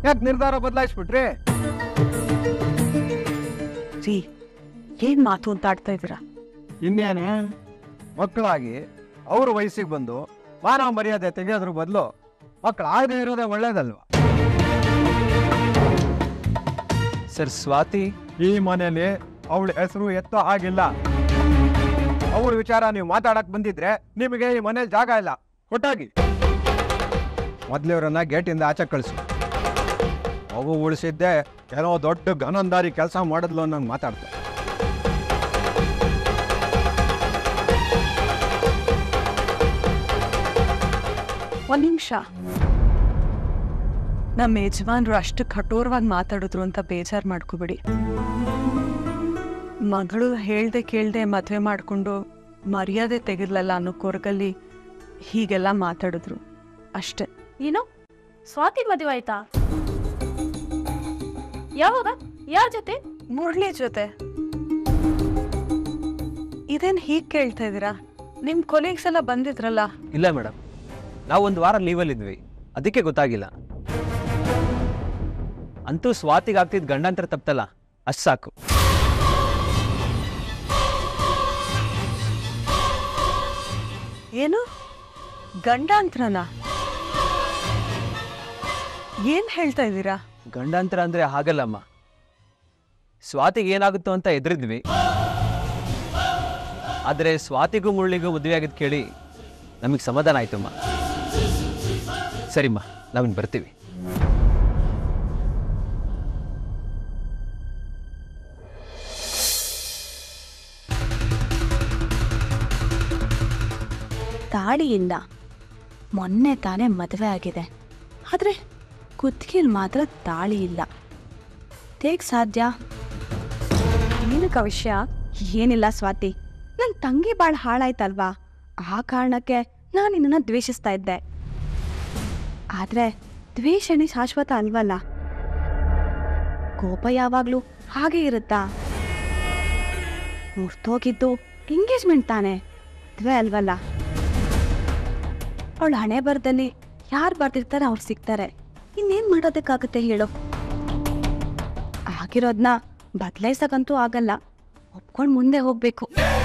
ಯಾಕೆ ನಿರ್ಧಾರ ಬದಲಾಯಿಸ್ಬಿಟ್ರಿ ರೀ ಏನ್ ಮಾತು ಅಂತ ಆಡ್ತಾ ಇದ್ದೀರಾ ಇನ್ನೇನೆ ಮಕ್ಕಳಾಗಿ ಅವ್ರ ವಯಸ್ಸಿಗೆ ಬಂದು ಮಾನವ ಮರ್ಯಾದೆ ತೆಗೆಯೋದ್ರ ಬದಲು ಮಕ್ಕಳಾಗದೆ ಇರೋದೇ ಒಳ್ಳೇದಲ್ವಾ ಸರ್ ಸ್ವಾತಿ ಈ ಮನೆಯಲ್ಲಿ ಅವಳ ಹೆಸರು ಎತ್ತೋ ಆಗಿಲ್ಲ ಅವಳ ವಿಚಾರ ನೀವು ಮಾತಾಡಕ್ ಬಂದಿದ್ರೆ ನಿಮಗೆ ಈ ಮನೇಲಿ ಜಾಗ ಇಲ್ಲ ಕೊಟ್ಟಾಗಿ ಮೊದ್ಲು ಇವ್ರನ್ನ ಗೇಟಿಂದ ಆಚೆ ಕಳಿಸು ಮಗು ಉಳಿಸಿದ್ದೆ ಏನೋ ದೊಡ್ಡ ಗನಂದಾರಿ ಕೆಲಸ ಮಾಡಿದ್ಲು ಅನ್ನಂಗೆ ಮಾತಾಡ್ತಾರೆ ಒಂದ್ ನಿಮಿಷ ನಮ್ಮ ಯಜಮಾನ್ರು ಅಷ್ಟು ಕಠೋರವಾಗಿ ಮಾತಾಡಿದ್ರು ಅಂತ ಬೇಜಾರು ಮಾಡ್ಕೋಬೇಡಿ ಮಗಳು ಹೇಳ್ದೆ ಕೇಳ್ದೆ ಮದುವೆ ಮಾಡಿಕೊಂಡು ಮರ್ಯಾದೆ ತೆಗೆದ್ಲಲ್ಲ ಅನ್ನೋ ಕೊರಗಲ್ಲಿ ಹೀಗೆಲ್ಲ ಮಾತಾಡಿದ್ರು ಅಷ್ಟೆ ಏನು ಸ್ವಾತಿ ಮದುವೆ ಆಯ್ತಾ ಯಾವಾಗ ಯಾರ ಜೊತೆ ಮುರಳಿ ಜೊತೆ ಇದೇನ್ ಹೀಗ್ ಕೇಳ್ತಾ ಇದ್ದೀರಾ ನಿಮ್ ಕೊಲೀಗ್ಸ್ ಎಲ್ಲ ಬಂದಿದ್ರಲ್ಲ ಇಲ್ಲ ಮೇಡಮ್ ನಾವು ಒಂದು ವಾರ ಲೀವಲ್ಲಿದ್ವಿ ಅದಕ್ಕೆ ಗೊತ್ತಾಗಿಲ್ಲ ಅಂತೂ ಸ್ವಾತಿಗೆ ಆಗ್ತಿದ್ ಗಂಡಾಂತರ ತಪ್ಪಲ್ಲ ಅಷ್ಟು ಸಾಕು ಏನು ಗಂಡಾಂತರನ ಏನ್ ಹೇಳ್ತಾ ಇದ್ದೀರಾ ಗಂಡಾಂತರ ಅಂದ್ರೆ ಹಾಗಲ್ಲಮ್ಮ ಸ್ವಾತಿಗೆ ಏನಾಗುತ್ತೋ ಅಂತ ಎದುರಿದ್ವಿ ಆದರೆ ಸ್ವಾತಿಗೂ ಮುರಳಿಗೂ ಮದುವೆ ಆಗಿದ್ದು ಕೇಳಿ ನಮಗೆ ಸಮಾಧಾನ ಆಯ್ತಮ್ಮ ಸರಿಮ್ಮ ನಾವಿನ್ ಬರ್ತೀವಿ ತಾಳಿಯಿಂದ ಮೊನ್ನೆ ತಾನೇ ಮದುವೆ ಆಗಿದೆ ಆದರೆ ಕುತ್ತಿಗೆಲ್ ಮಾತ್ರ ತಾಳಿ ಇಲ್ಲ ಹೇಗೆ ಸಾಧ್ಯ ಏನಕ್ಕ ವಿಷಯ ಏನಿಲ್ಲ ಸ್ವಾತಿ ನನ್ನ ತಂಗಿ ಭಾಳ ಹಾಳಾಯ್ತಲ್ವಾ ಆ ಕಾರಣಕ್ಕೆ ನಾನು ನಿನ್ನನ್ನು ದ್ವೇಷಿಸ್ತಾ ಇದ್ದೆ ಆದರೆ ದ್ವೇಷಣೆ ಶಾಶ್ವತ ಅಲ್ವಲ್ಲ ಕೋಪ ಯಾವಾಗಲೂ ಹಾಗೆ ಇರುತ್ತಾ ಮುರ್ತೋಗಿದ್ದು ಎಂಗೇಜ್ಮೆಂಟ್ ತಾನೆ ಮದುವೆ ಅಲ್ವಲ್ಲ ಅವಳ ಹಣೆ ಬರದಲ್ಲಿ ಯಾರು ಬರ್ತಿರ್ತಾರೆ ಅವ್ರು ಸಿಗ್ತಾರೆ ಇನ್ನೇನ್ ಮಾಡೋದಕ್ಕಾಗುತ್ತೆ ಹೇಳು ಆಗಿರೋದ್ನ ಬದಲಾಯಿಸಕ್ಕಂತೂ ಆಗಲ್ಲ ಒಪ್ಕೊಂಡು ಮುಂದೆ ಹೋಗ್ಬೇಕು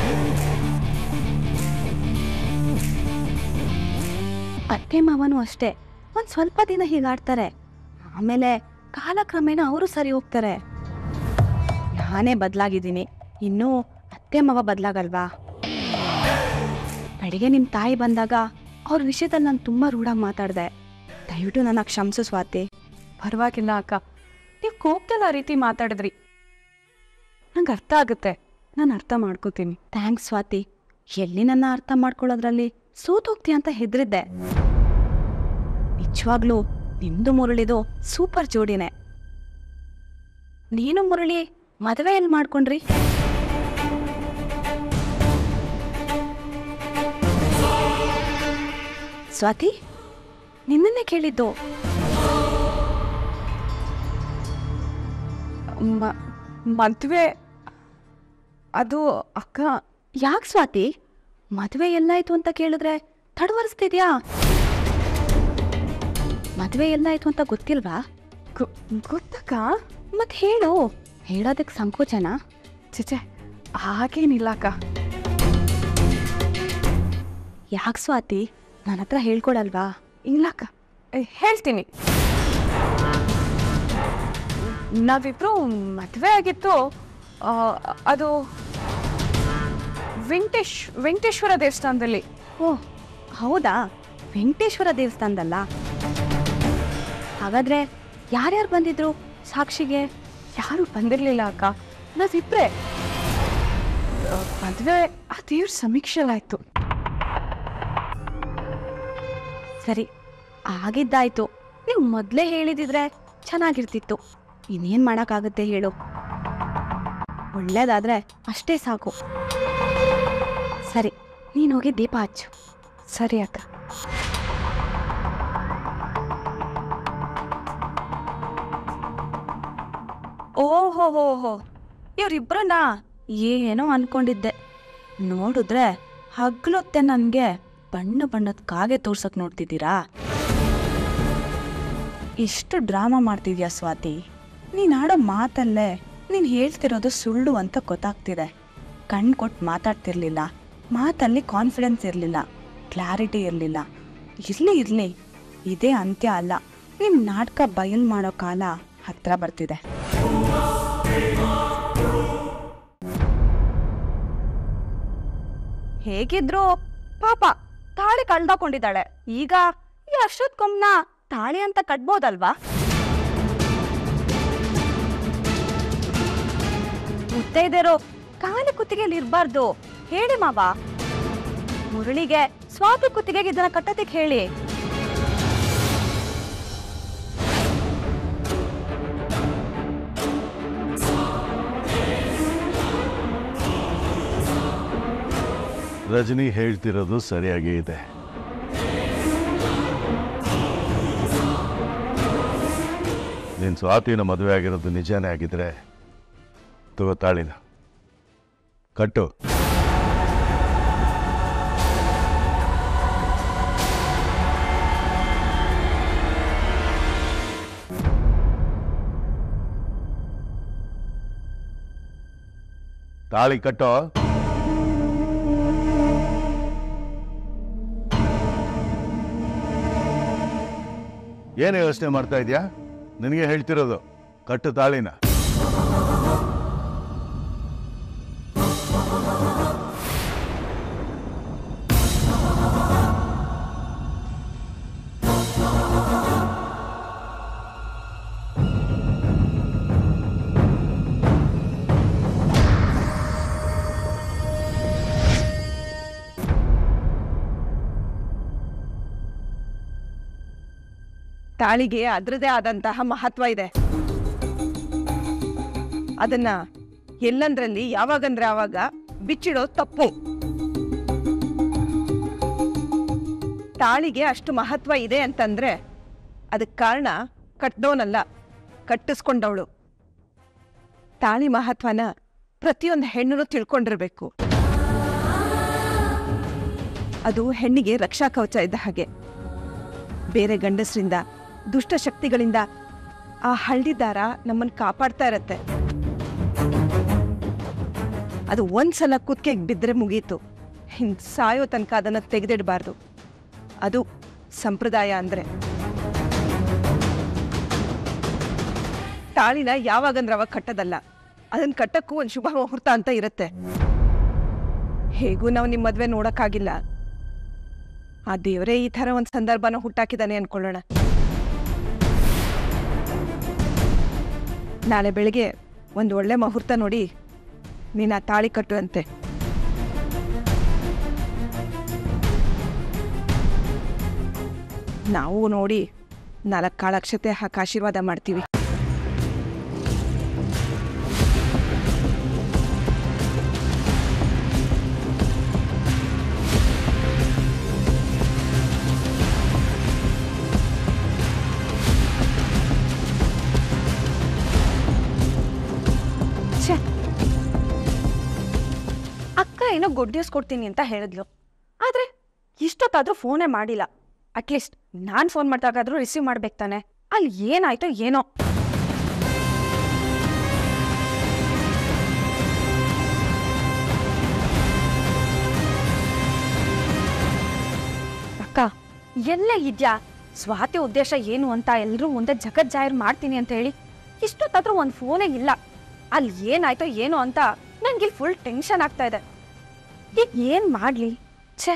ಅತ್ತೆ ಮಾವನು ಅಷ್ಟೇ ಒಂದ್ ಸ್ವಲ್ಪ ದಿನ ಹೀಗಾಡ್ತಾರೆ ಆಮೇಲೆ ಕಾಲಕ್ರಮೇಣ ಅವರು ಸರಿ ಹೋಗ್ತಾರೆ ನಾನೇ ಬದಲಾಗಿದ್ದೀನಿ ಇನ್ನೂ ಅತ್ತೆ ಮಾವ ಬದಲಾಗಲ್ವಾ ಬೆಳಿಗ್ಗೆ ನಿಮ್ಮ ತಾಯಿ ಬಂದಾಗ ಅವ್ರ ವಿಷಯದಲ್ಲಿ ನಾನು ತುಂಬ ರೂಢಾಗಿ ಮಾತಾಡಿದೆ ದಯವಿಟ್ಟು ನನ್ನ ಕ್ಷಮಿಸು ಸ್ವಾತಿ ಪರವಾಗಿಲ್ಲ ಅಕ್ಕ ನೀವು ಕೋಪದಲ್ಲಿ ಆ ರೀತಿ ಮಾತಾಡಿದ್ರಿ ನಂಗೆ ಅರ್ಥ ಆಗುತ್ತೆ ನಾನು ಅರ್ಥ ಮಾಡ್ಕೋತೀನಿ ಥ್ಯಾಂಕ್ಸ್ ಸ್ವಾತಿ ಎಲ್ಲಿ ನನ್ನ ಅರ್ಥ ಮಾಡ್ಕೊಳ್ಳೋದ್ರಲ್ಲಿ ಸೋತೋಗ್ತಿ ಅಂತ ಹೆದರಿದ್ದೆ ನಿಜವಾಗ್ಲೂ ನಿಮ್ದು ಮುರಳಿದು ಸೂಪರ್ ಜೋಡಿನೇ ನೀನು ಮುರಳಿ ಮದುವೆ ಎಲ್ಲಿ ಮಾಡ್ಕೊಂಡ್ರಿ ಸ್ವಾತಿ ನಿನ್ನನ್ನೇ ಕೇಳಿದ್ದು ಮ- ಮದ್ವೆ ಅದು ಅಕ್ಕ ಯಾಕೆ ಸ್ವಾತಿ ಮದುವೆ ಎಲ್ಲಾಯ್ತು ಅಂತ ಕೇಳಿದ್ರೆ ತಡವರಿಸ್ತಿದ್ಯಾ ಮದುವೆ ಎಲ್ಲಾಯ್ತು ಅಂತ ಗೊತ್ತಿಲ್ವಾ ಗೊ- ಗೊತ್ತಕ್ಕ ಮತ್ತೆ ಹೇಳು ಹೇಳೋದಕ್ಕೆ ಸಂಕೋಚನ ಚಿಚೆ ಹಾಗೇನಿಲ್ಲ ಅಕ್ಕ ಯಾಕೆ ಸ್ವಾತಿ ನನ್ನ ಹತ್ರ ಹೇಳ್ಕೊಡಲ್ವಾ ಇಲ್ಲ ಅಕ್ಕ ಏ, ಹೇಳ್ತೀನಿ ನಾವಿಬ್ರು ಮದುವೆ ಆಗಿತ್ತು ಆ, ಅದು ವೆಂಕಟೇಶ್ ವೆಂಕಟೇಶ್ವರ ದೇವಸ್ಥಾನದಲ್ಲಿ ಓ ಹೌದಾ ವೆಂಕಟೇಶ್ವರ ದೇವಸ್ಥಾನದಲ್ಲ ಹಾಗಾದ್ರೆ ಯಾರ್ಯಾರು ಬಂದಿದ್ರು ಸಾಕ್ಷಿಗೆ ಯಾರು ಬಂದಿರಲಿಲ್ಲ ಅಕ್ಕ ನಾವಿಬ್ರೆ ಆ, ಮದುವೆ ಆ ದೇವ್ರ ಸಮೀಕ್ಷೆಲಾಯ್ತು ಸರಿ ಆಗಿದ್ದಾಯ್ತು ನೀವು ಮೊದಲೇ ಹೇಳಿದಿದ್ರೆ ಚೆನ್ನಾಗಿರ್ತಿತ್ತು ಇನ್ನೇನು ಮಾಡೋಕ್ಕಾಗುತ್ತೆ ಹೇಳು ಒಳ್ಳೇದಾದ್ರೆ ಅಷ್ಟೇ ಸಾಕು ಸರಿ ನೀನು ಹೋಗಿ ದೀಪ ಹಚ್ಚು ಸರಿ ಅಕ್ಕ ಓಹೋ ಹೋ ಹೋ ಇವ್ರಿಬ್ರನ್ನ ಏನೋ ಅನ್ಕೊಂಡಿದ್ದೆ ನೋಡಿದ್ರೆ ಹಗ್ಲೊತ್ತೆ ನನಗೆ ಬಣ್ಣ ಬಣ್ಣದ ಕಾಗೆ ತೋರ್ಸಕ್ ನೋಡ್ತಿದ್ದೀರಾ ಎಷ್ಟು ಡ್ರಾಮಾ ಮಾಡ್ತಿದ್ಯಾ ಸ್ವಾತಿ ನೀನು ಆಡೋ ಮಾತಲ್ಲೇ ನೀನು ಹೇಳ್ತಿರೋದು ಸುಳ್ಳು ಅಂತ ಗೊತ್ತಾಗ್ತಿದೆ ಕಣ್ಣು ಕೊಟ್ಟು ಮಾತಾಡ್ತಿರ್ಲಿಲ್ಲ ಮಾತಲ್ಲಿ ಕಾನ್ಫಿಡೆನ್ಸ್ ಇರಲಿಲ್ಲ ಕ್ಲಾರಿಟಿ ಇರಲಿಲ್ಲ ಇರಲಿ ಇರಲಿ ಇದೇ ಅಂತ್ಯ ಅಲ್ಲ ನಿಮ್ಮ ನಾಟಕ ಬಯಲ್ ಮಾಡೋ ಕಾಲ ಹತ್ರ ಬರ್ತಿದೆ ಹೇಗಿದ್ರು ಪಾಪ ತಾಳಿ ಕಳ್ದಾಕೊಂಡಿದ್ದಾಳೆ ಈಗ ಈ ಅಷ್ಟೊತ್ಕೊಮ್ನ ತಾಳಿ ಅಂತ ಕಟ್ಬೋದಲ್ವಾ ಮುತ್ತೈದೇರು ಕಾಲಿ ಕುತ್ತಿಗೆಯಲ್ಲಿ ಇರಬಾರ್ದು ಹೇಳಿ ಮಾವ ಮುರಳಿಗೆ ಸ್ವಾತಿ ಕುತ್ತಿಗೆಗೆ ಇದನ್ನ ಕಟ್ಟೋದಕ್ಕೆ ಹೇಳಿ ರಜನಿ ಹೇಳ್ತಿರೋದು ಸರಿಯಾಗೇ ಇದೆ ನೀನು ಸ್ವಾತಿನ ಮದುವೆ ಆಗಿರೋದು ನಿಜಾನೇ ಆಗಿದ್ರೆ ತಗೋ ತಾಳಿನ ಕಟ್ಟು ತಾಳಿ ಕಟ್ಟೋ ಏನು ಯೋಚನೆ ಮಾಡ್ತಾ ಇದೆಯಾ ನಿನಗೆ ಹೇಳ್ತಿರೋದು ಕಟ್ಟು ತಾಳಿನ ತಾಳಿಗೆ ಅದರದೇ ಆದಂತಹ ಮಹತ್ವ ಇದೆ ಅದನ್ನ ಎಲ್ಲಂದ್ರಲ್ಲಿ ಯಾವಾಗಂದ್ರೆ ಆವಾಗ ಬಿಚ್ಚಿಡೋದು ತಪ್ಪು ತಾಳಿಗೆ ಅಷ್ಟು ಮಹತ್ವ ಇದೆ ಅಂತಂದ್ರೆ ಅದಕ್ಕೆ ಕಾರಣ ಕಟ್ದೋನಲ್ಲ ಕಟ್ಟಿಸ್ಕೊಂಡವಳು ತಾಳಿ ಮಹತ್ವನ ಪ್ರತಿಯೊಂದು ಹೆಣ್ಣು ತಿಳ್ಕೊಂಡಿರ್ಬೇಕು ಅದು ಹೆಣ್ಣಿಗೆ ರಕ್ಷಾ ಕವಚ ಇದ್ದ ಹಾಗೆ ಬೇರೆ ಗಂಡಸರಿಂದ ದುಷ್ಟ ಶಕ್ತಿಗಳಿಂದ ಆ ಹಳ್ಳಿ ದಾರ ನಮ್ಮನ್ನು ಕಾಪಾಡ್ತಾ ಇರತ್ತೆ ಅದು ಒಂದ್ಸಲ ಕುತ್ತಿಗೆಗೆ ಬಿದ್ದರೆ ಮುಗೀತು ಹಿಂಗ್ ಸಾಯೋ ತನಕ ಅದನ್ನು ತೆಗೆದಿಡಬಾರ್ದು ಅದು ಸಂಪ್ರದಾಯ ಅಂದ್ರೆ ತಾಳಿನ ಯಾವಾಗಂದ್ರೆ ಅವಾಗ ಕಟ್ಟದಲ್ಲ ಅದನ್ನ ಕಟ್ಟಕ್ಕೂ ಒಂದು ಶುಭ ಮುಹೂರ್ತ ಅಂತ ಇರುತ್ತೆ ಹೇಗೂ ನಾವು ನಿಮ್ಮ ಮದ್ವೆ ನೋಡಕ್ಕಾಗಿಲ್ಲ ಆ ದೇವರೇ ಈ ಥರ ಒಂದು ಸಂದರ್ಭನ ಹುಟ್ಟಾಕಿದಾನೆ ಅನ್ಕೊಳ್ಳೋಣ ನಾಳೆ ಬೆಳಿಗ್ಗೆ ಒಂದು ಒಳ್ಳೆ ಮುಹೂರ್ತ ನೋಡಿ ನೀನು ಆ ತಾಳಿ ಕಟ್ಟುವಂತೆ ನಾವು ನೋಡಿ ನಾಲ್ಕು ಕಾಳಕ್ಷತೆ ಹಾಕಿ ಆಶೀರ್ವಾದ ಮಾಡ್ತೀವಿ ಛೆ ಅಕ್ಕ ಏನೋ ಗುಡ್ ನ್ಯೂಸ್ ಕೊಡ್ತೀನಿ ಅಂತ ಹೇಳಿದ್ಲು ಆದ್ರೆ ಇಷ್ಟೊತ್ತಾದ್ರೂ ಫೋನೇ ಮಾಡಿಲ್ಲ ಅಟ್ಲೀಸ್ಟ್ ನಾನು ಫೋನ್ ಮಾಡಿದಾಗಾದ್ರೂ ರಿಸೀವ್ ಮಾಡ್ಬೇಕು ತಾನೆ ಅಲ್ಲಿ ಏನಾಯ್ತೋ ಏನೋ ಅಕ್ಕ ಎಲ್ಲ ಇದ್ಯಾ ಸ್ವಾತಿ ಉದ್ದೇಶ ಏನು ಅಂತ ಎಲ್ರೂ ಮುಂದೆ ಜಗತ್ ಜಾಹಿರ್ ಮಾಡ್ತೀನಿ ಅಂತ ಹೇಳಿ ಇಷ್ಟೊತ್ತಾದ್ರೂ ಒಂದು ಫೋನೇ ಇಲ್ಲ ಅಲ್ಲಿ ಏನಾಯ್ತೋ ಏನೋ ಅಂತ ನಂಗೆ ಫುಲ್ ಟೆನ್ಷನ್ ಆಗ್ತಾ ಇದೆ ಈಗ ಏನ್ ಮಾಡ್ಲಿ ಛೇ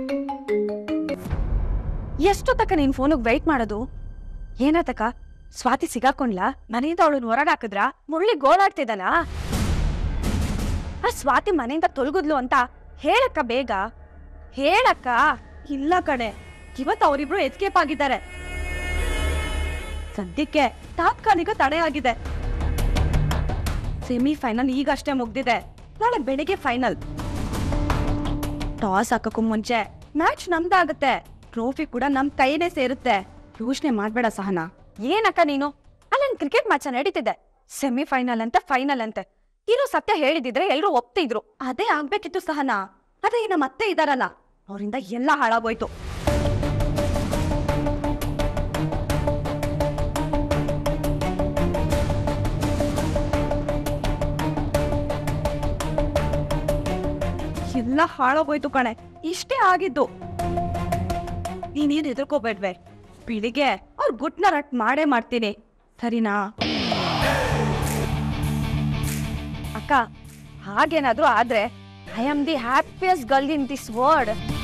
ಎಷ್ಟೊತ್ತಕ್ಕ ನೀನ್ ಫೋನಿಗೆ ವೆಯ್ಟ್ ಮಾಡೋದು ಏನಾತಕ್ಕ ಸ್ವಾತಿ ಸಿಗಾಕೊಂಡ್ಲಾ ಮನೆಯಿಂದ ಅವಳನ್ನ ಹೊರಗೆ ಹಾಕಿದ್ರ ಮುರಳಿ ಗೋಳಾಡ್ತಿದ್ದಾನ ಆ ಸ್ವಾತಿ ಮನೆಯಿಂದ ತೊಲಗುದ್ಲು ಅಂತ ಹೇಳಕ್ಕ ಬೇಗ ಹೇಳಕ್ಕ ಇಲ್ಲ ಕಣೆ ಇವತ್ತು ಅವರಿಬ್ರು ಎಸ್ಕೇಪ್ ಆಗಿದ್ದಾರೆ ಸದ್ಯಕ್ಕೆ ತಾತ್ಕಾಲಿಕ ತಡೆ ಆಗಿದೆ ಸೆಮಿ ಫೈನಲ್ ಈಗಷ್ಟೇ ಮುಗ್ದಿದೆ ನಾಳೆ ಬೆಳಿಗ್ಗೆ ಫೈನಲ್ ಟಾಸ್ ಹಾಕಕ್ಕೂ ಮುಂಚೆ ಮ್ಯಾಚ್ ನಮ್ದಾಗತ್ತೆ ಟ್ರೋಫಿ ಕೂಡ ನಮ್ ಕೈನೇ ಸೇರುತ್ತೆ ಯೋಚನೆ ಮಾಡ್ಬೇಡ ಸಹನಾ ಏನಕ್ಕ ನೀನು ಅಲ್ಲೊಂದು ಕ್ರಿಕೆಟ್ ಮ್ಯಾಚ್ ನಡೀತಿದೆ ಸೆಮಿ ಫೈನಲ್ ಅಂತ ಫೈನಲ್ ಅಂತೆ ಇರೋ ಸತ್ಯ ಹೇಳಿದಿದ್ರೆ ಎಲ್ಲರೂ ಒಪ್ತಿದ್ರು ಅದೇ ಆಗ್ಬೇಕಿತ್ತು ಸಹನಾ ಅದೇ ನಮ್ಮ ಅತ್ತೆ ಇದಾರಲ್ಲ ಅವರಿಂದ ಎಲ್ಲ ಹಾಳಾಗೋಯ್ತು ಎಲ್ಲ ಹಾಳಾಗೋಯ್ತು ಕಣೆ ಇಷ್ಟೇ ಆಗಿದ್ದು ನೀನೇನು ಹೆದರ್ಕೋಬೇಡ್ವೆ ಬೆಳಿಗ್ಗೆ ಅವ್ರ ಗುಟ್ನ ರಟ್ ಮಾಡೇ ಮಾಡ್ತೀನಿ ಸರಿನಾ ಅಕ್ಕ ಹಾಗೇನಾದ್ರೂ ಆದ್ರೆ I am the happiest girl in this world